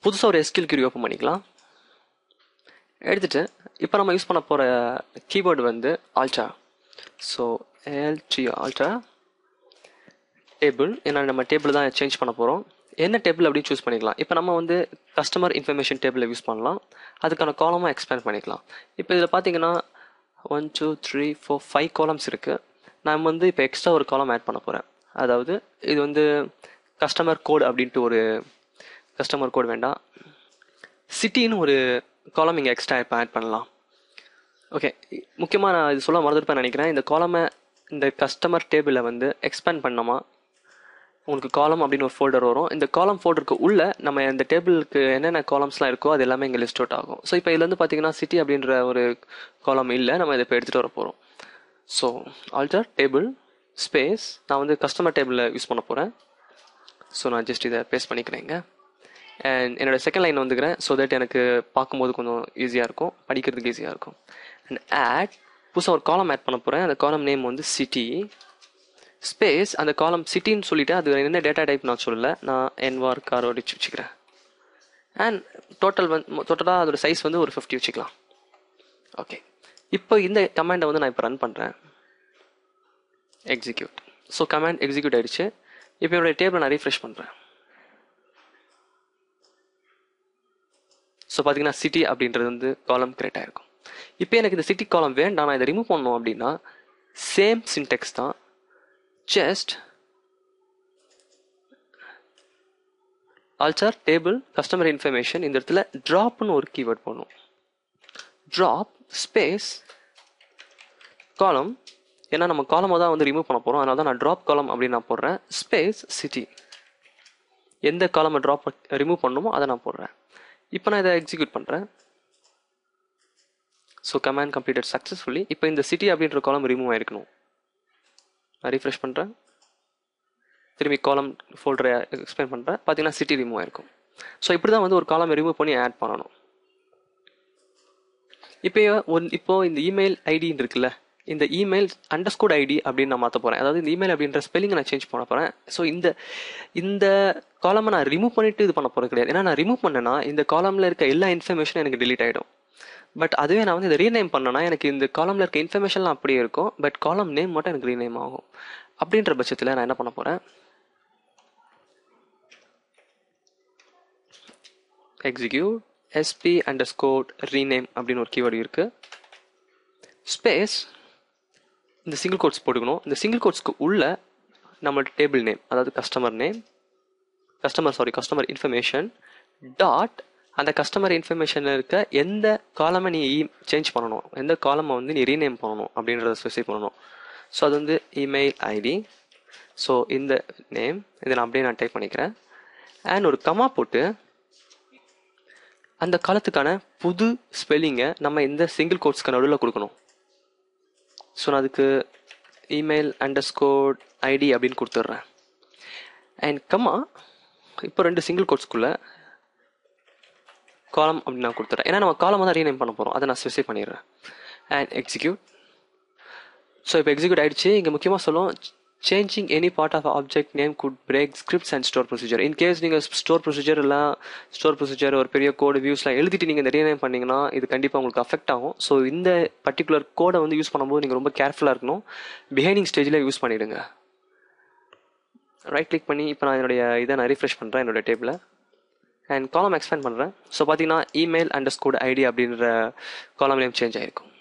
புதுசாக ஒரு SQL Curie open பண்ணிக்கலாம் எடுத்துட்டு இப்போ நம்ம யூஸ் பண்ண போகிற கீபோர்டு வந்து ஆல்ட்ரா ஸோ எல்டி ஆல்ட்ரா டேபிள் ஏன்னா நம்ம டேபிள் தான் சேஞ்ச் பண்ண போகிறோம் என்ன டேபிள் அப்படின்னு சூஸ் பண்ணிக்கலாம் இப்போ நம்ம வந்து கஸ்டமர் இன்ஃபர்மேஷன் டேபிளை யூஸ் பண்ணலாம் அதுக்கான காலமாக எக்ஸ்பேண்ட் பண்ணிக்கலாம் இப்போ இதில் பார்த்தீங்கன்னா one two three four five columns இருக்குது நான் வந்து இப்போ எக்ஸ்ட்ரா ஒரு காலம் ஆட் பண்ண போகிறேன் அதாவது இது வந்து கஸ்டமர் கோட் அப்படின்ட்டு ஒரு கஸ்டமர் கோட் வேண்டாம் சிட்டின்னு ஒரு காலம் இங்கே எக்ஸ்ட்ரா இப்போ ஆட் பண்ணலாம் ஓகே முக்கியமாக நான் இது சொல்ல மறந்துருப்பேன் நினைக்கிறேன் இந்த காலமை இந்த கஸ்டமர் டேபிளை வந்து எக்ஸ்பேண்ட் பண்ணோமா உங்களுக்கு காலம் அப்படின்னு ஒரு ஃபோல்டர் வரும் இந்த காலம் ஃபோல்டருக்கு உள்ள நம்ம இந்த டேபிளுக்கு என்னென்ன காலம்ஸ்லாம் இருக்கோ அது எல்லாமே இங்கே லிஸ்ட் அவுட் ஆகும் ஸோ இப்போ இதுல வந்து பார்த்தீங்கன்னா சிட்டி அப்படின்ற ஒரு காலம் இல்லை நம்ம இதை இப்போ எடுத்துகிட்டு வர போகிறோம் ஸோ ஆல்டர் டேபிள் ஸ்பேஸ் நான் வந்து கஸ்டமர் டேபிளில் யூஸ் பண்ண போகிறேன் ஸோ நான் ஜஸ்ட் இதை பேஸ்ட் பண்ணிக்கிறேங்க அண்ட் என்னோட செகண்ட் லைன் வந்துக்கிறேன் ஸோ தட் எனக்கு பார்க்கும்போது கொஞ்சம் ஈஸியாக இருக்கும் படிக்கிறதுக்கு ஈஸியாக இருக்கும் அண்ட் ஆட் புதுசாக ஒரு காலம் ஆட் பண்ண போகிறேன் அந்த காலம் நேம் வந்து சிட்டி ஸ்பேஸ் அந்த காலம் சிட்டின்னு சொல்லிட்டு அது என்ன டேட்டா டைப் நான் சொல்லல நான் என்வார் கார் அடிச்சு வச்சுக்கிறேன் அண்ட் டோட்டல் வந்து டோட்டலாக அதோட சைஸ் வந்து ஒரு ஃபிஃப்டி வச்சுக்கலாம் ஓகே இப்போ இந்த கமாண்டை வந்து நான் இப்போ ரன் பண்ணுறேன் எக்ஸிக்யூட் ஸோ கமாண்ட் எக்ஸிக்யூட் ஆயிடுச்சு இப்போ என்னோட டேபிள் நான் ரீஃப்ரெஷ் பண்ணுறேன் ஸோ பார்த்தீங்கன்னா சிட்டி அப்படின்றது வந்து காலம் கிரியேட் ஆயிருக்கும் இப்போ எனக்கு இந்த சிட்டி காலம் வேண்டாம் நான் இதை ரிமூவ் பண்ணணும் அப்படின்னா சேம் சின்டெக்ஸ் தான் just alter table customer information இந்த இடத்துல ட்ராப்னு ஒரு கீவேர்ட் பண்ணும் ட்ராப் ஸ்பேஸ் காலம் ஏன்னா நம்ம காலமாக தான் வந்து ரிமூவ் பண்ண போகிறோம் அதனால தான் நான் ட்ராப் காலம் அப்படின்னு நான் போடுறேன் ஸ்பேஸ் சிட்டி எந்த காலமை ட்ராப் ரிமூவ் பண்ணணுமோ அதை நான் போடுறேன் இப்போ நான் இதை எக்ஸிக்யூட் பண்ணுறேன் ஸோ கமாண்ட் கம்ப்ளீட்டட் சக்ஸஸ்ஃபுல்லி இப்போ இந்த சிட்டி அப்படின்ற காலம் ரிமூவ் ஆயிருக்கணும் நான் ரீஃப்ரெஷ் பண்ணுறேன் திரும்பி காலம் ஃபோல்டரை எக்ஸ்பிளைன் பண்ணுறேன் பார்த்தீங்கன்னா சிட்டி ரிமூவ் ஆயிருக்கும் ஸோ இப்படி தான் வந்து ஒரு காலம் ரிமூவ் பண்ணி ஆட் பண்ணணும் இப்போ ஒன் இப்போ இந்த இமெயில் ஐடின்னு இருக்குல்ல இந்த இமெயில் அண்டர்ஸ்கோட் ஐடி அப்படின்னு நான் மாற்ற போகிறேன் அதாவது இந்த இமெயில் அப்படின்ற ஸ்பெல்லிங்கை நான் சேஞ்ச் பண்ண போகிறேன் ஸோ இந்த இந்த காலமை நான் ரிமூவ் பண்ணிட்டு இது பண்ண போகிறது கிடையாது ஏன்னா நான் ரிமூவ் பண்ணேன்னா இந்த காலமில் இருக்க எல்லா இன்ஃபர்மேஷனும் எனக்கு delete ஆகிடும் பட் அதுவே நான் வந்து இதை ரீநேம் பண்ணேன்னா எனக்கு இந்த காலமில் இருக்க இன்ஃபர்மேஷன்லாம் அப்படியே இருக்கும் பட் காலம் நேம் மட்டும் எனக்கு ரீநேம் ஆகும் அப்படின்ற பட்சத்தில் நான் என்ன பண்ண போகிறேன் execute SP underscore rename அப்படின்னு ஒரு கீவேர்டு இருக்குது ஸ்பேஸ் இந்த சிங்கிள் கோட்ஸ் போட்டுக்கணும் இந்த சிங்கிள் கோட்ஸ்க்கு உள்ள நம்ம டேபிள் நேம் அதாவது customer name customer sorry customer information dot அந்த கஸ்டமர் இன்ஃபர்மேஷனில் இருக்க எந்த காலமை நீ சேஞ்ச் பண்ணணும் எந்த காலமை வந்து நீ ரீநேம் பண்ணணும் அப்படின்றத ஸ்பெசிஃபை பண்ணணும் ஸோ அது வந்து இமெயில் ஐடி ஸோ இந்த நேம் இதை நான் அப்படியே நான் டைப் பண்ணிக்கிறேன் அண்ட் ஒரு கமா போட்டு அந்த காலத்துக்கான புது ஸ்பெல்லிங்கை நம்ம இந்த சிங்கிள் கோட்ஸ்க்கு நடுவில் கொடுக்கணும் ஸோ நான் அதுக்கு இமெயில் அண்டர் ஸ்கோட் ஐடி அப்படின்னு கொடுத்துட்றேன் அண்ட் கம்மா இப்போ ரெண்டு சிங்கிள் கோட்ஸ்க்குள்ள காலம் அப்படின்னு நான் கொடுத்துட்றேன் ஏன்னா நம்ம காலம் தான் ரீநேம் பண்ண போகிறோம் அதை நான் ஸ்பெசிஃபை பண்ணிடுறேன் அண்ட் எக்ஸிக்யூட் ஸோ இப்போ எக்ஸிக்யூட் ஆயிடுச்சு இங்கே முக்கியமாக சொல்லும் changing any part of object name could break scripts and stored procedure in case நீங்கள் ஸ்டோர் ப்ரொசீஜர் இல்லை ஸ்டோர் ப்ரொசீஜர் ஒரு பெரிய கோடு வியூஸ்லாம் எழுதிட்டு நீங்கள் இந்த ரீநேம் பண்ணீங்கன்னா இது கண்டிப்பாக உங்களுக்கு அஃபெக்ட் ஆகும் ஸோ இந்த பர்டிகுலர் கோடை வந்து யூஸ் பண்ணும்போது நீங்கள் ரொம்ப கேர்ஃபுல்லாக இருக்கணும் பிஹைனிங் ஸ்டேஜில் யூஸ் பண்ணிவிடுங்க ரைட் கிளிக் பண்ணி இப்போ நான் என்னுடைய இதை நான் ரீஃப்ரெஷ் பண்ணுறேன் என்னோட டேபிளை அண்ட் காலம் எக்ஸ்பேண்ட் பண்ணுறேன் ஸோ பார்த்தீங்கன்னா இமெயில் அண்டர் ஸ்கோட் ஐடி அப்படின்ற காலம் நேம் சேஞ்ச் ஆயிருக்கும்